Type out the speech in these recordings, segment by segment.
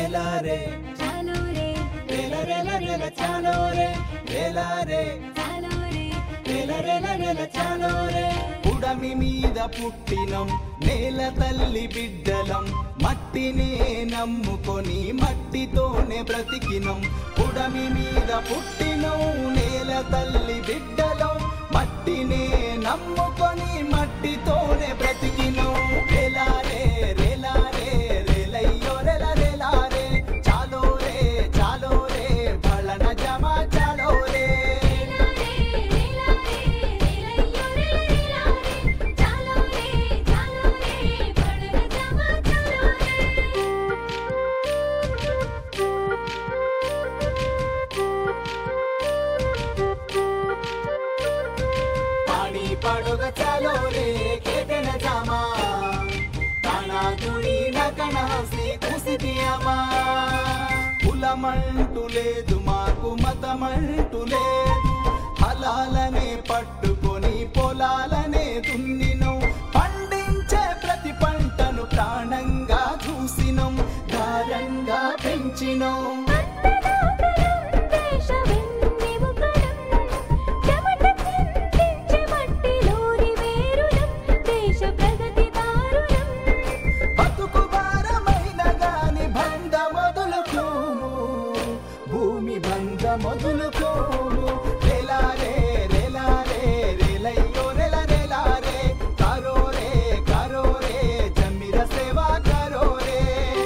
రేలారే చాలో రే రేల రేల రేల చాలో రే రేలారే చాలో రే రేల రేల రేల చాలో రే పుడమి మీద పుట్టినం నేల తల్లి బిడ్డలం మట్టినే నమ్ముకొని మట్టితోనే బ్రతికినం పుడమి మీద పుట్టినం నేల తల్లి బిడ్డలం మట్టినే నమ్ముకొని మట్టితోనే బ్రతికినం రేలారే రేలారే రేలయ్యో రెల రేలారే చాలో రే చాలో రే బళన జమ చాలో రే రేలారే రేలారే రేలయ్యో రేలారే చాలో రే చాలో రే పడన జమ చాలో పాడి పడుగ చాలో రే కేటన జామా తానా దుడి నకన హసి కుసిదియమా కులమంటూ లేదు మాకు మతమంటూ లేదు హలాలనే పట్టుకొని పొలాలనే దున్నినం పండించే ప్రతి పంటను ప్రాణంగా చూసినం దారంగా పెంచినం బతుకు భారమైన గాని బంధ మొదలుకోము భూమి బంధ మొదలుకోము రేలారే రేలారే రేలయ్యో రెల రేలారే కరో రే కరో రే జమ్మిర సేవ కరో రే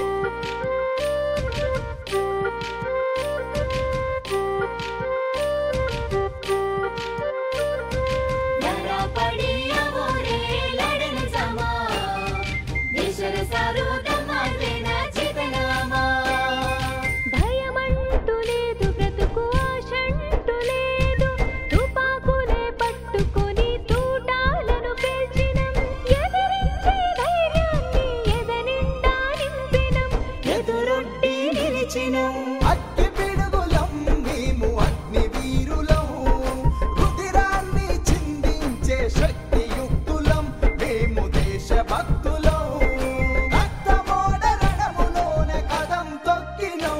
భయమంటూ లేదు బ్రతుకు ఆశంటూ లేదు తుపాకులే పట్టుకొని తూటాలను పేల్చినం ఎదిరించే ధైర్యాన్ని ఎదనిండా నింపినం ఎదురొడ్డి నిలిచినం అగ్గి పిడుగులం మేము అగ్ని వీరులం రుధిరాన్ని చిందించే శక్తి యుక్తులం మేము దేశభక్తులం రక్తమోడ రణములోనే కదం తొక్కినం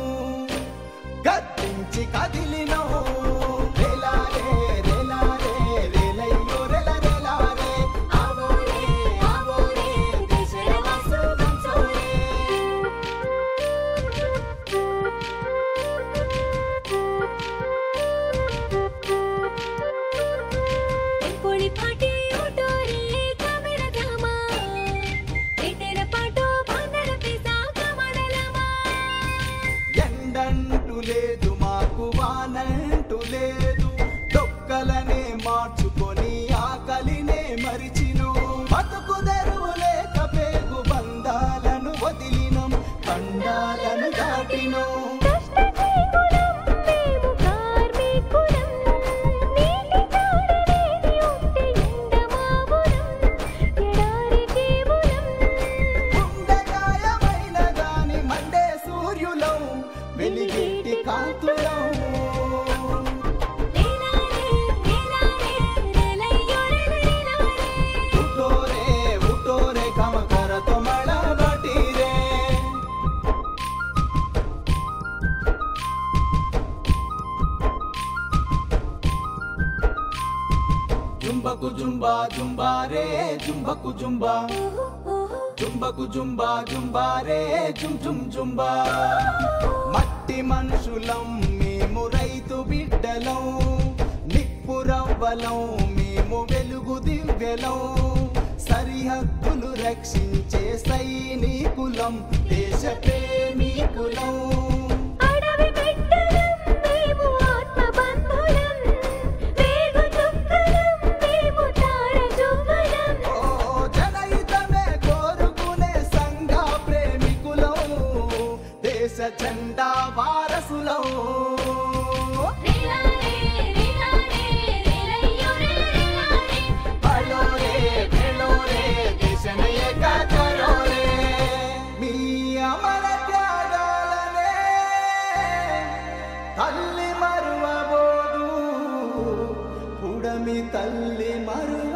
గర్తించి కదిలినం రేలారే రేలారే రేలయ్యో రెల రేలారే ఆవోరే ఆవోరే దేశరవ సుగంసోరే పొడి పాటి ఓటోరే కమర ధామా ఎటెర పాటో పన్నడ పిసా కమడలమా ఎండంటూ లేదు మాకు వానంటూ లేదు డొక్కలనే మార్చుకొని ఆకలినే మరిచిను బతుకు తెరువు లేక పేగు బంధాలను వదిలినం ఖండాలను దాటినం కష్టజీవులం మేము కార్మికులం నీటి చాడలేని ఉంటే ఎండమావులం ఎడారికి మూలం గుండెగాయమైన గాని మండే సూర్యులం వెలిగేటి కాంతులం రేలారే రేలారే రేలయ్యో రేలారే ఉటోరే ఉటోరే కమకర తొమళ బటిరే జుంబకు జుంబా జుంబా రే జుంబకు జుంబా జుంబకు జుంబా జుంబా రే జుం జుం జుంబా మట్టి మనుషులం మేము రైతు బిడ్డలం నిప్పురవ్వలం మేము వెలుగు దివ్యలం సరిహద్దులు రక్షించే సైనికులం దేశ ప్రేమికులం అడవి బిడ్డలం మేము ఆత్మబంధులం వేగు చుక్కలం మేము తారజువ్వలం ఓ జనహితమే కోరుకునే సంఘ ప్రేమికులం దేశ జెండా వారసులం రేలారే రేలారే రేలయ్యో రేలారే బలోరే బెలోరే దేశనయక కరోరే మీ అమర త్యాగాలనే తల్లి మరువబోదు పుడమి తల్లి మరువ